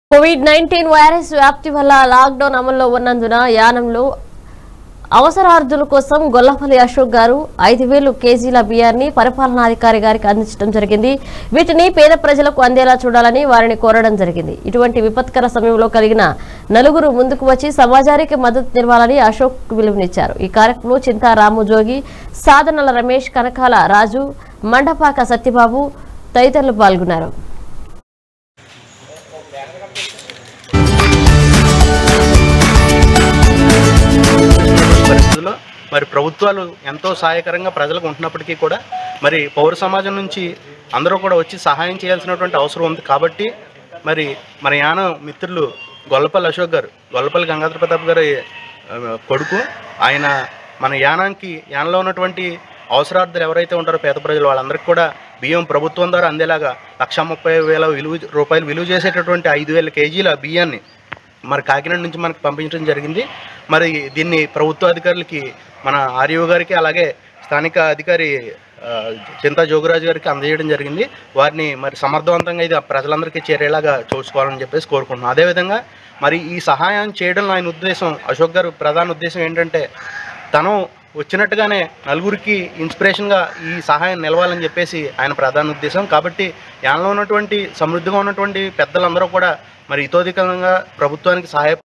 Covid nineteen virus వ్యాప్తి వల్ల lockdown అమల్లో ఉన్నందున యానంలో అవసరార్థుల కోసం గొల్లపల్లి అశోక్ గారు ఐదు వేలు కేజీల బియ్యాన్ని పరిపాలనాధికారి గారికి అందించడం జరిగింది వీటిని పేద ప్రజలకు అందేలా చూడాలని వారిని కోరడం జరిగింది ఇటువంటి విపత్కర సమయంలో కలిగిన నలుగురు ముందుకు వచ్చి సమాజానికి మద్దతు నిలవాలని అశోక్ పిలుపునిచ్చారు ఈ కార్యక్రమంలో చింతా రాము జోగి సాధనల రమేష్ కనకాల రాజు మండపాక సత్యబాబు తదితరులు పాల్గొన్నారు పరిస్థితుల్లో మరి ప్రభుత్వాలు ఎంతో సహాయకరంగా ప్రజలకు ఉంటున్నప్పటికీ కూడా మరి పౌర సమాజం నుంచి అందరూ కూడా వచ్చి సహాయం చేయాల్సినటువంటి అవసరం ఉంది కాబట్టి మరి మన యాన మిత్రులు గొల్లపల్లి అశోక్ గారు గొల్లపల్లి గంగాధర ప్రతాప్ గారి ఆ, కొడుకు ఆయన మన యానానికి యానలో ఉన్నటువంటి అవసరార్థులు ఎవరైతే ఉంటారో పేద ప్రజలు వాళ్ళందరికీ కూడా బియ్యం ప్రభుత్వం ద్వారా అందేలాగా లక్ష ముప్పై వేల విలువ రూపాయలు విలువ చేసేటటువంటి ఐదు వేల కేజీల బియ్యాన్ని మరి కాకినాడ నుంచి మనకు పంపించడం జరిగింది మరి దీన్ని ప్రభుత్వ అధికారులకి మన ఆర్యో గారికి అలాగే స్థానిక అధికారి ఆ, చింతా జోగురాజు గారికి అందజేయడం జరిగింది వారిని మరి సమర్థవంతంగా ఇది ప్రజలందరికీ చేరేలాగా చూసుకోవాలని చెప్పేసి కోరుకుంటున్నాం అదేవిధంగా మరి ఈ సహాయం చేయడంలో ఆయన ఉద్దేశం అశోక్ గారు ప్రధాన ఉద్దేశం ఏంటంటే తను వచ్చినట్టుగానే నలుగురికి ఇన్స్పిరేషన్గా ఈ సహాయం నిలవాలని చెప్పేసి ఆయన ప్రధాన ఉద్దేశం కాబట్టి యానలో ఉన్నటువంటి సమృద్ధిగా ఉన్నటువంటి పెద్దలందరూ కూడా మరి ఇతోధికంగా ప్రభుత్వానికి సహాయ